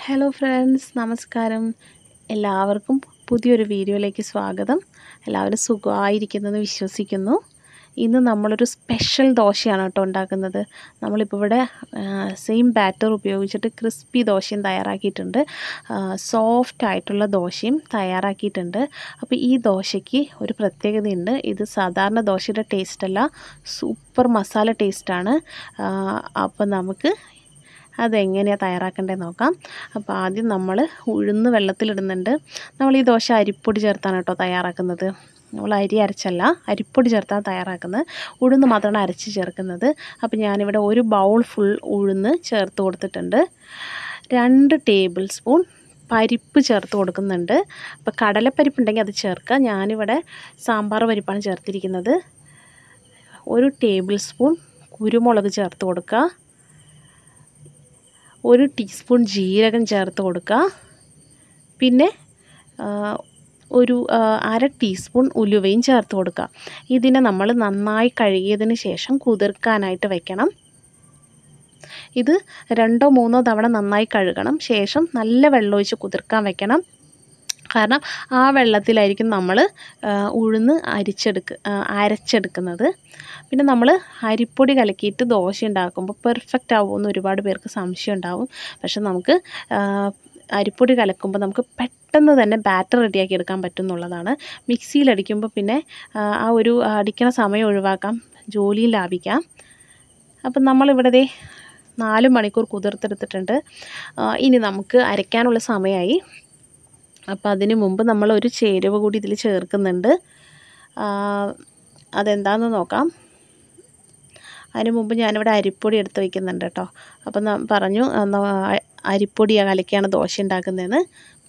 hello friends നമസ്കാരം എല്ലാവർക്കും പുതിയൊരു വീഡിയോയിലേക്ക് സ്വാഗതം എല്ലാവരും സുഖമായിരിക്കുന്നെന്ന് വിശ്വസിക്കുന്നു ഇന്ന് നമ്മളൊരു സ്പെഷ്യൽ ദോശയാണ് കേട്ടോ ഉണ്ടാക്കുന്നത് നമ്മളിപ്പോൾ ഇവിടെ സെയിം ബാറ്റർ ഉപയോഗിച്ചിട്ട് ക്രിസ്പി ദോശയും തയ്യാറാക്കിയിട്ടുണ്ട് സോഫ്റ്റ് ആയിട്ടുള്ള ദോശയും തയ്യാറാക്കിയിട്ടുണ്ട് അപ്പോൾ ഈ ദോശയ്ക്ക് ഒരു പ്രത്യേകതയുണ്ട് ഇത് സാധാരണ ദോശയുടെ ടേസ്റ്റ് അല്ല സൂപ്പർ മസാല ടേസ്റ്റാണ് അപ്പോൾ നമുക്ക് അതെങ്ങനെയാണ് തയ്യാറാക്കേണ്ടത് നോക്കാം അപ്പോൾ ആദ്യം നമ്മൾ ഉഴുന്ന് വെള്ളത്തിലിടുന്നുണ്ട് നമ്മൾ ഈ ദോശ അരിപ്പൊടി ചേർത്താണ് കേട്ടോ തയ്യാറാക്കുന്നത് നമ്മൾ അരി അരച്ചല്ല അരിപ്പൊടി ചേർത്താണ് തയ്യാറാക്കുന്നത് ഉഴുന്ന് മാത്രമാണ് അരച്ച് ചേർക്കുന്നത് അപ്പോൾ ഞാനിവിടെ ഒരു ബൗൾ ഫുൾ ഉഴുന്ന് ചേർത്ത് കൊടുത്തിട്ടുണ്ട് രണ്ട് ടേബിൾ സ്പൂൺ പരിപ്പ് ചേർത്ത് കൊടുക്കുന്നുണ്ട് അപ്പോൾ കടലപ്പരിപ്പ് ഉണ്ടെങ്കിൽ അത് ചേർക്കുക ഞാനിവിടെ സാമ്പാർ പരിപ്പാണ് ചേർത്തിരിക്കുന്നത് ഒരു ടേബിൾ സ്പൂൺ കുരുമുളക് ചേർത്ത് കൊടുക്കുക ഒരു ടീസ്പൂൺ ജീരകം ചേർത്ത് കൊടുക്കുക പിന്നെ ഒരു അര ടീസ്പൂൺ ഉലുവയും ചേർത്ത് കൊടുക്കുക ഇതിനെ നമ്മൾ നന്നായി കഴുകിയതിന് ശേഷം കുതിർക്കാനായിട്ട് വെക്കണം ഇത് രണ്ടോ മൂന്നോ തവണ നന്നായി കഴുകണം ശേഷം നല്ല വെള്ളമൊഴിച്ച് കുതിർക്കാൻ വെക്കണം കാരണം ആ വെള്ളത്തിലായിരിക്കും നമ്മൾ ഉഴുന്ന് അരിച്ചെടുക്ക അരച്ചെടുക്കുന്നത് പിന്നെ നമ്മൾ അരിപ്പൊടി കലക്കിയിട്ട് ദോശ ഉണ്ടാക്കുമ്പോൾ പെർഫെക്റ്റ് ആവുമെന്ന് ഒരുപാട് പേർക്ക് സംശയം ഉണ്ടാവും പക്ഷെ നമുക്ക് അരിപ്പൊടി കലക്കുമ്പോൾ നമുക്ക് പെട്ടെന്ന് തന്നെ ബാറ്റർ റെഡിയാക്കി എടുക്കാൻ പറ്റും എന്നുള്ളതാണ് മിക്സിയിൽ അടിക്കുമ്പോൾ പിന്നെ ആ ഒരു അടിക്കണ സമയം ഒഴിവാക്കാം ജോലിയും ലാഭിക്കാം അപ്പം നമ്മളിവിടെ ദേ നാല് മണിക്കൂർ കുതിർത്തെടുത്തിട്ടുണ്ട് ഇനി നമുക്ക് അരയ്ക്കാനുള്ള സമയമായി അപ്പോൾ അതിന് മുമ്പ് നമ്മൾ ഒരു ചേരുവ കൂടി ഇതിൽ ചേർക്കുന്നുണ്ട് അതെന്താണെന്ന് നോക്കാം അതിന് മുമ്പ് ഞാനിവിടെ അരിപ്പൊടി എടുത്ത് വയ്ക്കുന്നുണ്ട് കേട്ടോ അപ്പം പറഞ്ഞു അരിപ്പൊടി കലക്കിയാണ് ദോശ ഉണ്ടാക്കുന്നതെന്ന്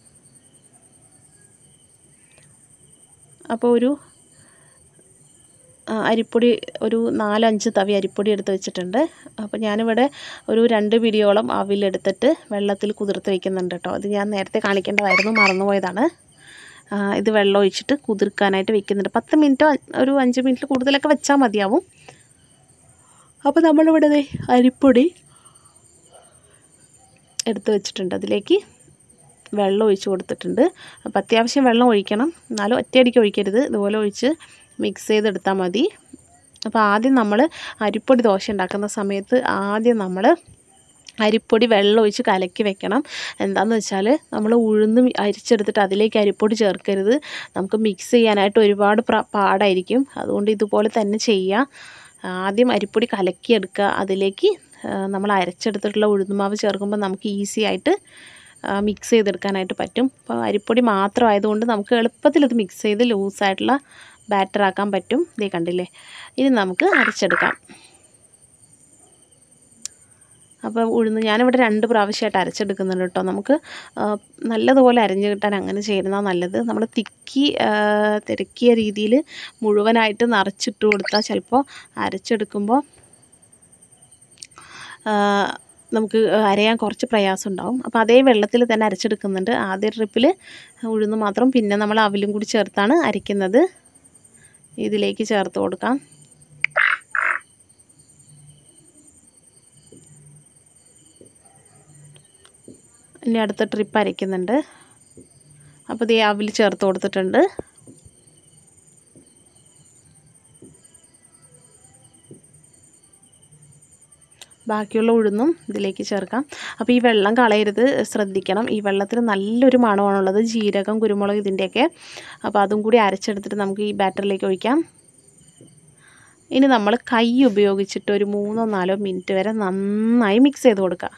അപ്പോൾ ഒരു അരിപ്പൊടി ഒരു നാലഞ്ച് തവി അരിപ്പൊടി എടുത്ത് വെച്ചിട്ടുണ്ട് അപ്പോൾ ഞാനിവിടെ ഒരു രണ്ട് പിടിയോളം അവിലെടുത്തിട്ട് വെള്ളത്തിൽ കുതിർത്ത് വയ്ക്കുന്നുണ്ട് കേട്ടോ അത് ഞാൻ നേരത്തെ കാണിക്കേണ്ടതായിരുന്നു മറന്നുപോയതാണ് ഇത് വെള്ളം ഒഴിച്ചിട്ട് കുതിർക്കാനായിട്ട് വെക്കുന്നുണ്ട് പത്ത് മിനിറ്റോ ഒരു അഞ്ച് മിനിറ്റിൽ കൂടുതലൊക്കെ വെച്ചാൽ മതിയാവും അപ്പോൾ നമ്മളിവിടെ അരിപ്പൊടി എടുത്ത് വെച്ചിട്ടുണ്ട് അതിലേക്ക് വെള്ളം ഒഴിച്ച് കൊടുത്തിട്ടുണ്ട് അപ്പോൾ അത്യാവശ്യം വെള്ളം ഒഴിക്കണം എന്നാലും ഒറ്റയടിക്ക് ഒഴിക്കരുത് ഇതുപോലെ ഒഴിച്ച് മിക്സ് ചെയ്തെടുത്താൽ മതി അപ്പോൾ ആദ്യം നമ്മൾ അരിപ്പൊടി ദോശ ഉണ്ടാക്കുന്ന സമയത്ത് ആദ്യം നമ്മൾ അരിപ്പൊടി വെള്ളം ഒഴിച്ച് കലക്കി വെക്കണം എന്താണെന്ന് വെച്ചാൽ നമ്മൾ ഉഴുന്ന് അരിച്ചെടുത്തിട്ട് അതിലേക്ക് അരിപ്പൊടി ചേർക്കരുത് നമുക്ക് മിക്സ് ചെയ്യാനായിട്ട് ഒരുപാട് പാടായിരിക്കും അതുകൊണ്ട് ഇതുപോലെ തന്നെ ചെയ്യുക ആദ്യം അരിപ്പൊടി കലക്കിയെടുക്കുക അതിലേക്ക് നമ്മൾ അരച്ചെടുത്തിട്ടുള്ള ഉഴുന്നുമാവ് ചേർക്കുമ്പോൾ നമുക്ക് ഈസി ആയിട്ട് മിക്സ് ചെയ്തെടുക്കാനായിട്ട് പറ്റും അപ്പോൾ അരിപ്പൊടി മാത്രം ആയതുകൊണ്ട് നമുക്ക് എളുപ്പത്തിൽ ഇത് മിക്സ് ചെയ്ത് ലൂസായിട്ടുള്ള ബാറ്റർ ആക്കാൻ പറ്റും ഇതേ കണ്ടില്ലേ ഇനി നമുക്ക് അരച്ചെടുക്കാം അപ്പോൾ ഉഴുന്ന് ഞാനിവിടെ രണ്ട് പ്രാവശ്യമായിട്ട് അരച്ചെടുക്കുന്നുണ്ട് കേട്ടോ നമുക്ക് നല്ലതുപോലെ അരഞ്ഞ് കിട്ടാൻ അങ്ങനെ ചെയ്യുന്നതാണ് നല്ലത് നമ്മൾ തിക്കി തിരക്കിയ രീതിയിൽ മുഴുവനായിട്ട് നിറച്ചിട്ട് കൊടുത്താൽ ചിലപ്പോൾ അരച്ചെടുക്കുമ്പോൾ നമുക്ക് അരയാൻ കുറച്ച് പ്രയാസം ഉണ്ടാവും അപ്പോൾ അതേ വെള്ളത്തിൽ തന്നെ അരച്ചെടുക്കുന്നുണ്ട് ആദ്യ ട്രിപ്പിൽ ഉഴുന്ന് മാത്രം പിന്നെ നമ്മൾ അവിലും കൂടി ചേർത്താണ് അരയ്ക്കുന്നത് ഇതിലേക്ക് ചേർത്ത് കൊടുക്കാം ഇനി അടുത്ത ട്രിപ്പ് അരയ്ക്കുന്നുണ്ട് അപ്പോൾ ഇത് അവിൽ ചേർത്ത് കൊടുത്തിട്ടുണ്ട് ബാക്കിയുള്ള ഉഴുന്നും ഇതിലേക്ക് ചേർക്കാം അപ്പോൾ ഈ വെള്ളം കളയരുത് ശ്രദ്ധിക്കണം ഈ വെള്ളത്തിൽ നല്ലൊരു മണമാണുള്ളത് ജീരകം കുരുമുളക് ഇതിൻ്റെയൊക്കെ അപ്പോൾ അതും കൂടി അരച്ചെടുത്തിട്ട് നമുക്ക് ഈ ബാറ്ററിലേക്ക് ഒഴിക്കാം ഇനി നമ്മൾ കൈ ഉപയോഗിച്ചിട്ട് ഒരു മൂന്നോ നാലോ മിനിറ്റ് വരെ നന്നായി മിക്സ് ചെയ്ത് കൊടുക്കുക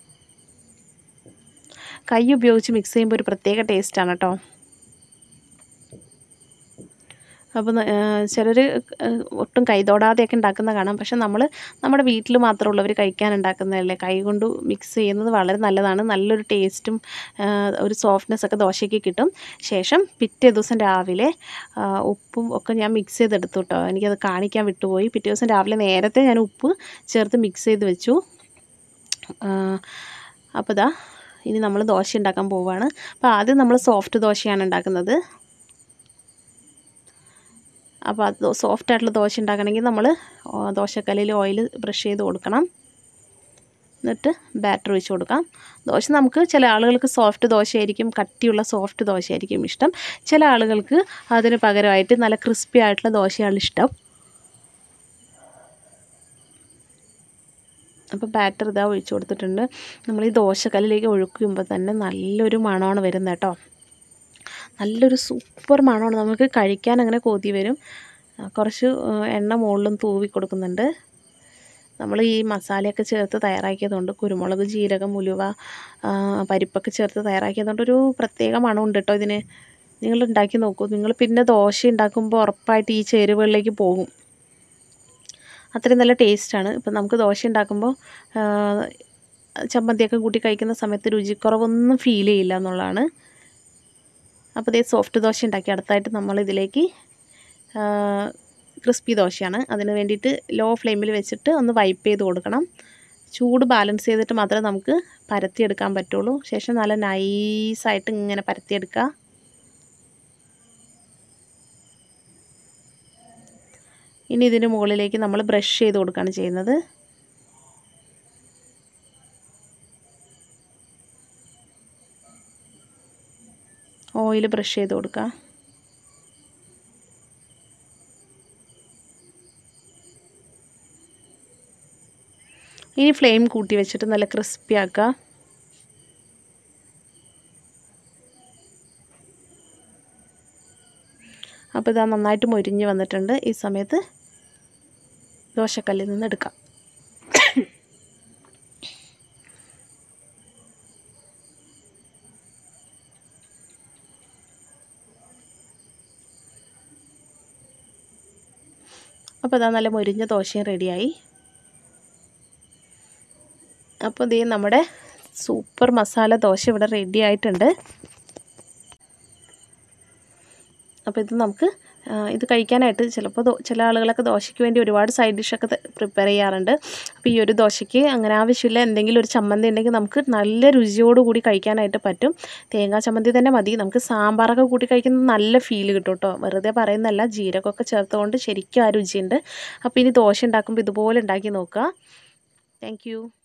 കൈ ഉപയോഗിച്ച് മിക്സ് ചെയ്യുമ്പോൾ ഒരു പ്രത്യേക ടേസ്റ്റാണ് കേട്ടോ അപ്പോൾ ചിലർ ഒട്ടും കൈതോടാതെയൊക്കെ ഉണ്ടാക്കുന്ന കാണാം പക്ഷെ നമ്മൾ നമ്മുടെ വീട്ടിൽ മാത്രമുള്ളവർ കഴിക്കാൻ ഉണ്ടാക്കുന്നതല്ലേ കൈ കൊണ്ട് മിക്സ് ചെയ്യുന്നത് വളരെ നല്ലതാണ് നല്ലൊരു ടേസ്റ്റും ഒരു സോഫ്റ്റ്നെസ് ഒക്കെ ദോശയ്ക്ക് കിട്ടും ശേഷം പിറ്റേ ദിവസം രാവിലെ ഉപ്പും ഒക്കെ ഞാൻ മിക്സ് ചെയ്തെടുത്തു കേട്ടോ എനിക്കത് കാണിക്കാൻ വിട്ടുപോയി പിറ്റേ ദിവസം രാവിലെ നേരത്തെ ഞാൻ ഉപ്പ് ചേർത്ത് മിക്സ് ചെയ്ത് വെച്ചു അപ്പോൾ ഇതാ ഇനി നമ്മൾ ദോശ ഉണ്ടാക്കാൻ പോവുകയാണ് അപ്പോൾ ആദ്യം നമ്മൾ സോഫ്റ്റ് ദോശയാണ് ഉണ്ടാക്കുന്നത് അപ്പോൾ അത് സോഫ്റ്റ് ആയിട്ടുള്ള ദോശ ഉണ്ടാക്കണമെങ്കിൽ നമ്മൾ ദോശക്കല്ലിൽ ഓയിൽ ബ്രഷ് ചെയ്ത് കൊടുക്കണം എന്നിട്ട് ബാറ്റർ ഒഴിച്ച് കൊടുക്കാം ദോശ നമുക്ക് ചില ആളുകൾക്ക് സോഫ്റ്റ് ദോശയായിരിക്കും കട്ടിയുള്ള സോഫ്റ്റ് ദോശയായിരിക്കും ഇഷ്ടം ചില ആളുകൾക്ക് അതിന് പകരമായിട്ട് നല്ല ക്രിസ്പി ആയിട്ടുള്ള ദോശയാണ് ഇഷ്ടം അപ്പോൾ ബാറ്റർ ഇതാ ഒഴിച്ച് കൊടുത്തിട്ടുണ്ട് നമ്മൾ ഈ ദോശക്കല്ലിലേക്ക് ഒഴിക്കുമ്പോൾ തന്നെ നല്ലൊരു മണമാണ് വരുന്നത് കേട്ടോ നല്ലൊരു സൂപ്പർ മണമാണ് നമുക്ക് കഴിക്കാൻ അങ്ങനെ കൊതി വരും കുറച്ച് എണ്ണ മുകളിലും തൂവി കൊടുക്കുന്നുണ്ട് നമ്മൾ ഈ മസാലയൊക്കെ ചേർത്ത് തയ്യാറാക്കിയതുകൊണ്ട് കുരുമുളക് ജീരകം ഉലുവ പരിപ്പൊക്കെ ചേർത്ത് തയ്യാറാക്കിയതുകൊണ്ട് ഒരു പ്രത്യേക മണമുണ്ട് കേട്ടോ ഇതിന് നിങ്ങൾ ഉണ്ടാക്കി നോക്കൂ നിങ്ങൾ പിന്നെ ദോശ ഉണ്ടാക്കുമ്പോൾ ഉറപ്പായിട്ട് ഈ ചേരുവകളിലേക്ക് പോകും അത്രയും നല്ല ടേസ്റ്റാണ് ഇപ്പം നമുക്ക് ദോശ ഉണ്ടാക്കുമ്പോൾ ചമ്മന്തിയൊക്കെ കൂട്ടി കഴിക്കുന്ന സമയത്ത് രുചിക്കുറവൊന്നും ഫീൽ ചെയ്യില്ല എന്നുള്ളതാണ് അപ്പോൾ ഇതേ സോഫ്റ്റ് ദോശ ഉണ്ടാക്കി അടുത്തായിട്ട് നമ്മൾ ഇതിലേക്ക് ക്രിസ്പി ദോശയാണ് അതിന് വേണ്ടിയിട്ട് ലോ ഫ്ലെയിമിൽ വെച്ചിട്ട് ഒന്ന് വൈപ്പ് ചെയ്ത് കൊടുക്കണം ചൂട് ബാലൻസ് ചെയ്തിട്ട് മാത്രമേ നമുക്ക് പരത്തിയെടുക്കാൻ പറ്റുള്ളൂ ശേഷം നല്ല നൈസായിട്ട് ഇങ്ങനെ പരത്തിയെടുക്കുക ഇനി ഇതിന് മുകളിലേക്ക് നമ്മൾ ബ്രഷ് ചെയ്ത് കൊടുക്കുകയാണ് ചെയ്യുന്നത് ഓയിൽ ബ്രഷ് ചെയ്ത് കൊടുക്കുക ഇനി ഫ്ലെയിം കൂട്ടി വെച്ചിട്ട് നല്ല ക്രിസ്പി ആക്കുക അപ്പോൾ ഇതാ നന്നായിട്ട് മൊരിഞ്ഞ് വന്നിട്ടുണ്ട് ഈ സമയത്ത് ദോശക്കല്ലിൽ നിന്ന് എടുക്കാം അപ്പോൾ ഇതാ നല്ല മൊരിഞ്ഞ ദോശയും റെഡിയായി അപ്പോൾ ഇതേ നമ്മുടെ സൂപ്പർ മസാല ദോശ ഇവിടെ റെഡി ആയിട്ടുണ്ട് അപ്പോൾ ഇത് നമുക്ക് ഇത് കഴിക്കാനായിട്ട് ചിലപ്പോൾ ചില ആളുകളൊക്കെ ദോശയ്ക്ക് വേണ്ടി ഒരുപാട് സൈഡ് ഡിഷൊക്കെ പ്രിപ്പയർ ചെയ്യാറുണ്ട് അപ്പോൾ ഈ ഒരു ദോശയ്ക്ക് അങ്ങനെ ആവശ്യമില്ല എന്തെങ്കിലും ഒരു ചമ്മന്തി ഉണ്ടെങ്കിൽ നമുക്ക് നല്ല രുചിയോടുകൂടി കഴിക്കാനായിട്ട് പറ്റും തേങ്ങാ ചമ്മന്തി തന്നെ മതി നമുക്ക് സാമ്പാറൊക്കെ കൂട്ടി കഴിക്കുന്നത് നല്ല ഫീൽ കിട്ടും കേട്ടോ വെറുതെ പറയുന്നതല്ല ജീരകമൊക്കെ ചേർത്തുകൊണ്ട് ശരിക്കും ആ രുചിയുണ്ട് അപ്പോൾ ഇനി ദോശ ഉണ്ടാക്കുമ്പോൾ ഇതുപോലെ ഉണ്ടാക്കി നോക്കുക താങ്ക്